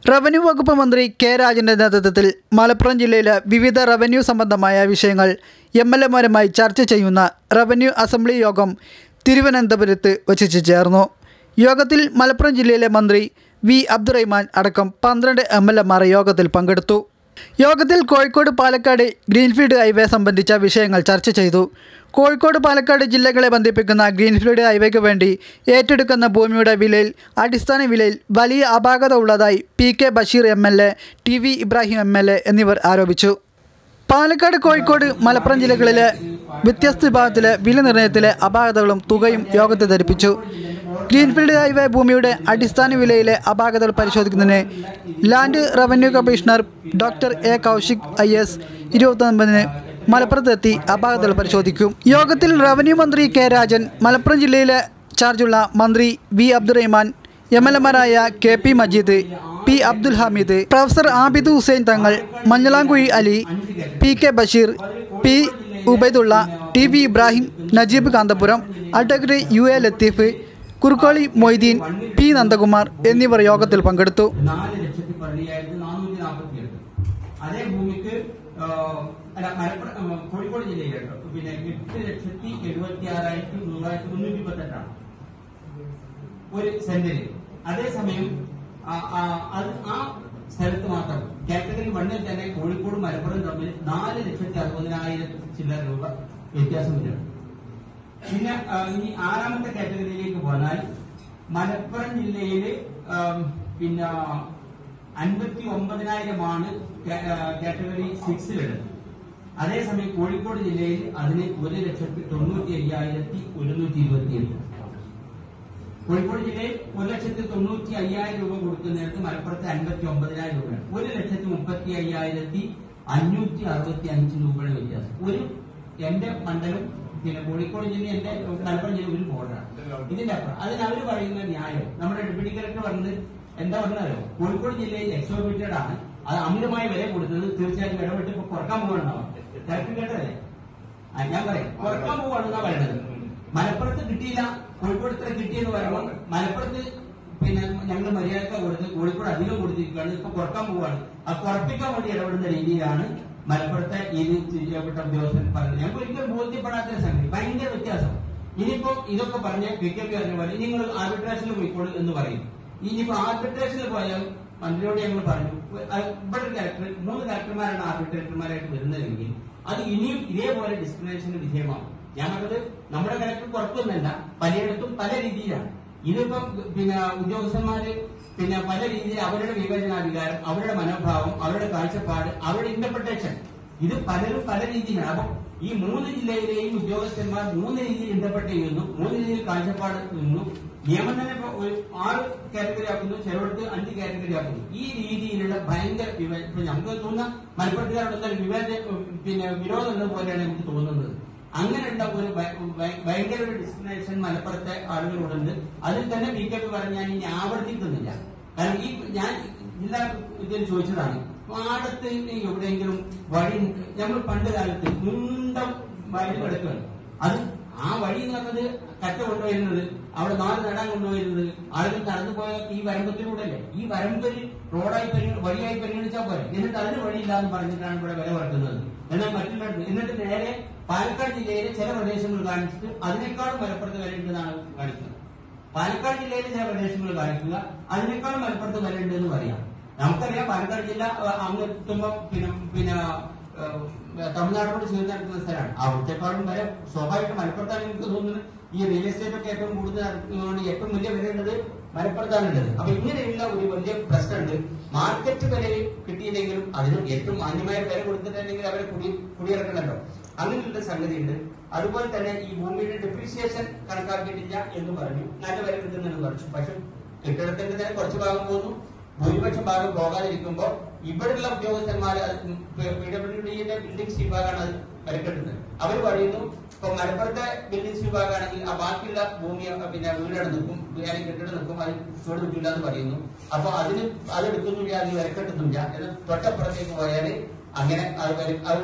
revenue വകുപ്പ് മന്ത്രി K രാജന്റെ നേതൃത്വത്തിൽ മലപ്പുറം ജില്ലയിലെ വിവിധ റവന്യൂ സംബന്ധമായ വിഷയങ്ങൾ എം എൽ എമാരുമായി ചർച്ച ചെയ്യുന്ന റവന്യൂ അസംബ്ലി യോഗം തിരുവനന്തപുരത്ത് വച്ചിച്ച് ചേർന്നു യോഗത്തിൽ മലപ്പുറം ജില്ലയിലെ മന്ത്രി വി അബ്ദുറഹ്മാൻ അടക്കം പന്ത്രണ്ട് എം എൽ എമാർ യോഗത്തിൽ പങ്കെടുത്തു യോഗത്തിൽ കോഴിക്കോട് പാലക്കാട് ഗ്രീൻഫീൽഡ് ഹൈവേ സംബന്ധിച്ച വിഷയങ്ങൾ ചർച്ച ചെയ്തു കോഴിക്കോട് പാലക്കാട് ജില്ലകളെ ബന്ധിപ്പിക്കുന്ന ഗ്രീൻഫീൽഡ് ഹൈവേക്ക് വേണ്ടി ഏറ്റെടുക്കുന്ന ഭൂമിയുടെ വിലയിൽ അടിസ്ഥാന വിലയിൽ വലിയ അപാകത ഉള്ളതായി P K Basheer M L A T V Ibrahim M L A എന്നിവർ ആരോപിച്ചു പാലക്കാട് കോഴിക്കോട് മലപ്പുറം ജില്ലകളിലെ വ്യത്യസ്ത വിഭാഗത്തിലെ വില നിർണ്ണയത്തിലെ അപാകതകളും തുകയും യോഗത്തെ ധരിപ്പിച്ചു ഗ്രീൻഫീൽഡ് ഹൈവേ ഭൂമിയുടെ അടിസ്ഥാന വിലയിലെ അപാകതകൾ പരിശോധിക്കുന്നതിന് land revenue commissioner doctor A Kaushik I S ഇരുപത്തൊൻപതിന് മലപ്പുറത്തെത്തി അപാകതകൾ പരിശോധിക്കും യോഗത്തിൽ റവന്യൂ മന്ത്രി കെ രാജൻ മലപ്പുറം ജില്ലയിലെ ചാർജുള്ള മന്ത്രി വി അബ്ദുറഹ്മാൻ എം എൽ എമാരായ K P Majeed P Abdul Hameed professor Abid Hussain Thangal Manjalamkuzhi Ali P K Basheer P Ubaidulla T V Ibrahim Najeeb Kanthapuram advocate U A Latheef Kurukkoli Moideen P Nandakumar എന്നിവർ യോഗത്തിൽ പങ്കെടുത്തു നാല് ലക്ഷത്തി പതിനയ്യായിരത്തി നാനൂറ്റി നാൽപ്പത്തി എട്ട് അതേ ഭൂമിക്ക് ആ, അല്ല മലപ്പുറം ആ, കോഴിക്കോട് ജില്ലയിലെ കേട്ടോ പിന്നെ എട്ട് ലക്ഷത്തി എഴുപത്തി ആറായിരത്തി മുന്നൂറായിരത്തി മുന്നൂറ്റി പത്തെട്ടാണ് ഒരു സെന്റിന് അതേസമയം ആ, ആ, അത് ആ സ്ഥലത്ത് മാത്രം കാറ്റഗറി വണ്ണിൽ തന്നെ കോഴിക്കോട് മലപ്പുറം തമ്മിൽ നാല് ലക്ഷത്തി അറുപതിനായിരത്തി ചില്ലറ രൂപ വ്യത്യാസം വരുന്നുണ്ട് പിന്നെ ആ, ഇനി ആറാമത്തെ കാറ്റഗറിയിലേക്ക് പോന്നാൽ മലപ്പുറം ജില്ലയിൽ പിന്നെ അൻപത്തി ഒമ്പതിനായിരമാണ് കാറ്റഗറി സിക്സിലുള്ളത് അതേസമയം കോഴിക്കോട് ജില്ലയിൽ അതിന് ഒരു ലക്ഷത്തി തൊണ്ണൂറ്റി അയ്യായിരത്തി ഒരുന്നൂറ്റി ഇരുപത്തി എട്ട് കോഴിക്കോട് ജില്ലയിൽ ഒരു ലക്ഷത്തി തൊണ്ണൂറ്റി അയ്യായിരം രൂപ കൊടുക്കുന്നിടത്ത് മലപ്പുറത്ത് അൻപത്തി ഒമ്പതിനായിരം രൂപയാണ് ഒരു ലക്ഷത്തി മുപ്പത്തി അയ്യായിരത്തി അഞ്ഞൂറ്റി അറുപത്തി അഞ്ച് രൂപയുടെ വ്യത്യാസം ഒരു എന്റെ മണ്ഡലം പിന്നെ കോഴിക്കോട് ജില്ല എന്റെ മലപ്പുറം ജില്ല ഒരു ബോർഡറാണ് ഇതിന്റെ അപ്പുറം അതിന് അവർ പറയുന്ന ന്യായം നമ്മുടെ ഡെപ്യൂട്ടി കളക്ടർ പറഞ്ഞത് എന്താ പറഞ്ഞാലോ കോഴിക്കോട് ജില്ലയിൽ എക്സോബിറ്റഡ് ആണ് അത് അമിതമായ വില കൊടുത്തത് തീർച്ചയായും ഇടപെട്ട് ഇപ്പൊ കുറക്കാൻ പോകണമെന്നാണ് കളക്ടർ കേട്ടതല്ലേ ആ, ഞാൻ പറയാം കുറക്കാൻ പോവാണെന്നാ പറയണത് മലപ്പുറത്ത് കിട്ടിയില്ല കോഴിക്കോട് ഇത്ര കിട്ടിയെന്ന് പറയുമ്പോൾ മലപ്പുറത്ത് പിന്നെ ഞങ്ങൾ മര്യാദക്ക കൊടുത്ത് കോഴിക്കോട് അധികം കൊടുത്തിരിക്കുകയാണ് ഇപ്പൊ കുറക്കാൻ പോവാണ് ആ കുറപ്പിക്കാൻ വേണ്ടി ഇടപെടുന്ന രീതിയിലാണ് മലപ്പുറത്തെ ഇത് ചെയ്യപ്പെട്ട ഉദ്യോഗസ്ഥൻ പറഞ്ഞത് ഞങ്ങൾക്ക് ഒരിക്കലും ബോധ്യപ്പെടാത്ത സംഗതി ഭയങ്കര വ്യത്യാസം ഇനിയിപ്പോ ഇതൊക്കെ പറഞ്ഞ പി കെ പി പറഞ്ഞ പോലെ നിങ്ങൾ ആർബിട്രേഷനിൽ പോയിക്കോളൂ എന്ന് പറയും ഇനിയിപ്പോ ആർബിട്രേഷനിൽ പോയാൽ മന്ത്രിയോട് ഞങ്ങൾ പറഞ്ഞു അത് ഇവിടെ ഒരു കലക്ടർ മൂന്ന് കലക്ടർമാരാണ് ആർബിട്രേറ്റർമാരായിട്ട് വരുന്നതെങ്കിൽ അത് ഇനിയും ഇതേപോലെ ഡിസ്ക്രിമിനേഷന് വിധേയമാകും ഞാൻ പറഞ്ഞത് നമ്മുടെ കലക്ടർ പുറത്തൊന്നല്ല പലയിടത്തും പല രീതിയിലാണ് ഇതിപ്പം പിന്നെ ഉദ്യോഗസ്ഥന്മാര് പിന്നെ പല രീതിയിൽ അവരുടെ വിവേചനാധികാരം അവരുടെ മനോഭാവം അവരുടെ കാഴ്ചപ്പാട് അവരുടെ ഇന്റർപ്രിട്ടേഷൻ ഇത് പലരും പല രീതിയിലാണ് അപ്പൊ ഈ മൂന്ന് ജില്ലയിലെയും ഉദ്യോഗസ്ഥന്മാർ മൂന്ന് രീതിയിൽ ഇന്റർപ്രറ്റ് ചെയ്യുന്നു മൂന്ന് രീതിയിൽ കാഴ്ചപ്പാട് നിന്നു നിയമം തന്നെ ഇപ്പൊ ഒരു ആറ് കാറ്റഗറി ആക്കുന്നു ചിലയിടത്ത് അഞ്ച് കാറ്റഗറി ആക്കുന്നു ഈ രീതിയിലുള്ള ഭയങ്കര വിവേ- ഇപ്പൊ നമുക്ക് തോന്നുന്ന മലപ്പുറത്തുകാരോട് എന്തായാലും വിവേച പിന്നെ വിരോധം ഉള്ളത് പോലെയാണ് എനിക്ക് തോന്നുന്നത് അങ്ങനെയുള്ള ഒരു ഭയ- ഭയ- ഭയങ്കര ഒരു ഡിസ്ക്രിമിനേഷൻ മലപ്പുറത്തെ ആളുകളോടുണ്ട് അതിൽ തന്നെ ബി കെ പി പറഞ്ഞ് ഞാൻ ഇനി ആവർത്തിക്കുന്നില്ല കാരണം ഈ ഞാൻ ജില്ലാ ഇതിൽ ചോദിച്ചതാണ് പാടത്ത് എവിടെയെങ്കിലും വഴി നമ്മൾ പണ്ട് കാലത്ത് മുണ്ടം വഴി കിടക്കുകയാണ് അത് ആ വഴി എന്ന് പറഞ്ഞത് കറ്റ കൊണ്ടുവരുന്നത് അവിടെ നാല് നടാൻ കൊണ്ടുവരുന്നത് ആളുകൾ നടന്നു പോയ ഈ വരമ്പത്തിലൂടെ അല്ലേ ഈ വരമ്പിൽ റോഡായി പരിഗണി വഴിയായി പരിഗണിച്ചാൽ പോരെ എന്നിട്ട് അതിന് വഴിയില്ല എന്ന് പറഞ്ഞിട്ടാണ് ഇവിടെ വില കുറക്കുന്നത് എന്നാൽ മറ്റുള്ള എന്നിട്ട് നേരെ പാലക്കാട് ജില്ലയിലെ ചില പ്രദേശങ്ങൾ കാണിച്ചിട്ട് അതിനേക്കാളും മലപ്പുറത്ത് വിലയുണ്ടെന്നാണ് കാണിക്കുന്നത് പാലക്കാട് ജില്ലയിലെ ചില പ്രദേശങ്ങൾ കാണിക്കുക അതിനേക്കാളും മലപ്പുറത്ത് വിലയുണ്ട് എന്ന് പറയാം നമുക്കറിയാം പാലക്കാട് ജില്ല അഹ് അങ്ങ് എത്തുമ്പോൾ പിന്നെ പിന്നെ ഏഹ്, തമിഴ്നാടിനോട് ചേർന്ന് നടക്കുന്ന സ്ഥലമാണ് അവിടത്തെക്കാളും വരെ സ്വാഭാവികമായിട്ട് മലപ്പുറത്താണ് എനിക്ക് തോന്നുന്നത് ഈ റിയൽ എസ്റ്റേറ്റ് ഒക്കെ ഏറ്റവും കൂടുതൽ നടക്കുന്നതുകൊണ്ട് ഏറ്റവും വലിയ വിലയുള്ളത് മലപ്പുറത്താണ് ഉള്ളത് അപ്പൊ ഇങ്ങനെയുള്ള ഒരു വലിയ പ്രശ്നമുണ്ട് മാർക്കറ്റ് വില കിട്ടിയില്ലെങ്കിലും അതിന് ഏറ്റവും മാന്യമായ വില കൊടുത്തിട്ടുണ്ടെങ്കിൽ അവരെ കുടി കുടിയിറക്കണല്ലോ അങ്ങനെയുള്ള സംഗതി ഉണ്ട് അതുപോലെ തന്നെ ഈ ഭൂമിയുടെ ഡിപ്രീസിയേഷൻ കണക്കാക്കിയിട്ടില്ല എന്ന് പറഞ്ഞു നല്ല വില കിട്ടുന്നെന്ന് പറഞ്ഞു പക്ഷെ കെട്ടിടത്തിന്റെ തന്നെ കുറച്ച് ഭാഗം പോകുന്നു ഭൂരിപക്ഷം ഭാഗം പോകാതിരിക്കുമ്പോൾ ഇവിടെയുള്ള ഉദ്യോഗസ്ഥന്മാർ പി ഡബ്ല്യു ഡിയുടെ ബിൽഡിംഗ്സ് വിഭാഗമാണ് അത് വിലക്കെട്ടുന്നത് അവർ പറയുന്നു ഇപ്പൊ മലപ്പുറത്തെ ബിൽഡിംഗ്സ് വിഭാഗമാണെങ്കിൽ ആ ബാക്കിയുള്ള ഭൂമി അഹ് പിന്നെ വീടവിടെ നിൽക്കും അല്ലെങ്കിൽ കെട്ടിടം നിൽക്കും അത് ചൂട് നിൽക്കില്ല എന്ന് പറയുന്നു അപ്പൊ അതിന് അത് എടുക്കുന്നില്ല അത് വിലക്കെട്ടുന്നില്ല എന്ന് തൊട്ടപ്പുറത്തേക്ക് പോയാൽ അങ്ങനെ അത് വരും- അത്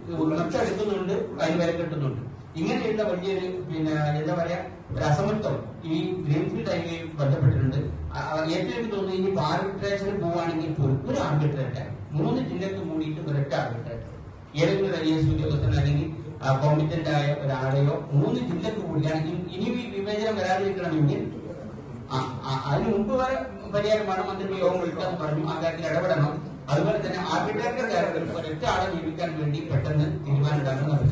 നട്ടെടുക്കുന്നുണ്ട് കൈവരെ കെട്ടുന്നുണ്ട് ഇങ്ങനെയുള്ള വലിയൊരു പിന്നെ എന്താ പറയാ ഒരു അസമത്വം ഈ ഗ്രീൻഫീൽഡ് ഹൈവേ ബന്ധപ്പെട്ടിട്ടുണ്ട് ആ, ആ, ഏറ്റവും എനിക്ക് തോന്നുന്നു ഇനി ആർബിട്രേഷന് പോവുകയാണെങ്കിൽ പോലും ഒരു ആർബിട്രേറ്റർ മൂന്ന് ജില്ലക്ക് കൂടിയിട്ട് ഒരൊറ്റ ആർബിട്രേറ്റർ ഏതെങ്കിലും ഒരു ഐ എസ് ഉദ്യോഗസ്ഥൻ അല്ലെങ്കിൽ കോമ്പിറ്റന്റ് ആയ ഒരാളെയോ മൂന്ന് ജില്ലക്ക് കൂടിയാണെങ്കിൽ ഇനി ഈ വിവേചനം വരാതിരിക്കണമെങ്കിൽ ആ, ആ, അതിന് മുമ്പ് വരെ പരിഹാരമാണ് മന്ത്രി യോഗം വിളിക്കാന്ന് പറഞ്ഞു ആ കാര്യത്തിൽ ഇടപെടണം അതുപോലെ തന്നെ ആർബിട്രേറ്റർ കാര്യത്തിൽ ഒരൊറ്റ ആളെ നിയമിക്കാൻ വേണ്ടി പെട്ടെന്ന് തീരുമാനം ഉണ്ടാക്കണം